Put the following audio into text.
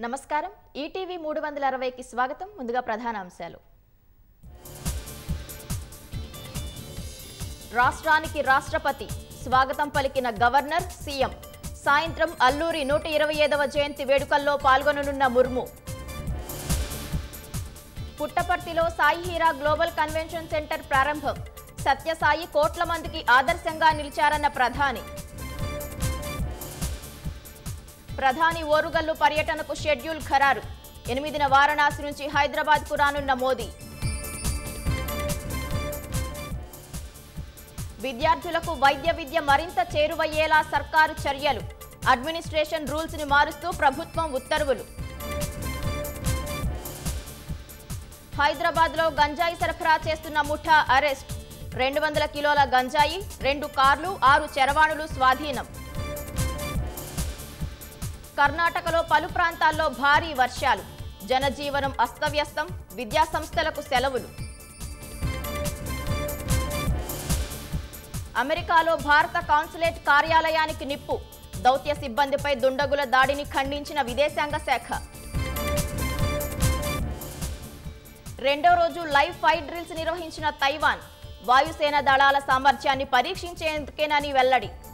నమస్కారం ఈటీవీ మూడు వందల అరవైకి స్వాగతం ముందుగా ప్రధాన అంశాలు రాష్ట్రానికి రాష్ట్రపతి స్వాగతం పలికిన గవర్నర్ సీఎం సాయంత్రం అల్లూరి నూట ఇరవై ఐదవ జయంతి వేడుకల్లో పాల్గొననున్న ముర్ము పుట్టపర్తిలో Sai Hira global convention centre ప్రారంభం సత్యసాయి కోట్ల మందికి ఆదర్శంగా నిలిచారన్న ప్రధాని ప్రధాని ఓరుగల్లు పర్యటనకు షెడ్యూల్ ఖరారు ఎనిమిదిన వారణాసి నుంచి హైదరాబాద్కు రానున్న మోదీ విద్యార్థులకు వైద్య విద్య మరింత చేరువయ్యేలా సర్కారు చర్యలు అడ్మినిస్ట్రేషన్ రూల్స్ ని మారుస్తూ ప్రభుత్వం ఉత్తర్వులు హైదరాబాద్ లో గంజాయి సరఫరా చేస్తున్న ముఠా అరెస్ట్ రెండు వందల కిలోల గంజాయి రెండు కార్లు ఆరు చరవాణులు స్వాధీనం కర్ణాటకలో పలు ప్రాంతాల్లో భారీ వర్షాలు జనజీవనం అస్తవ్యస్తం విద్యాసంస్థలకు సెలవులు అమెరికాలో భారత కాన్సులేట్ కార్యాలయానికి నిప్పు దౌత్య సిబ్బందిపై దుండగుల దాడిని ఖండించిన విదేశాంగ శాఖ రెండో రోజు లైవ్ ఫైర్ డ్రిల్స్ నిర్వహించిన తైవాన్ వాయుసేన దళాల సామర్థ్యాన్ని పరీక్షించేందుకేనని వెల్లడి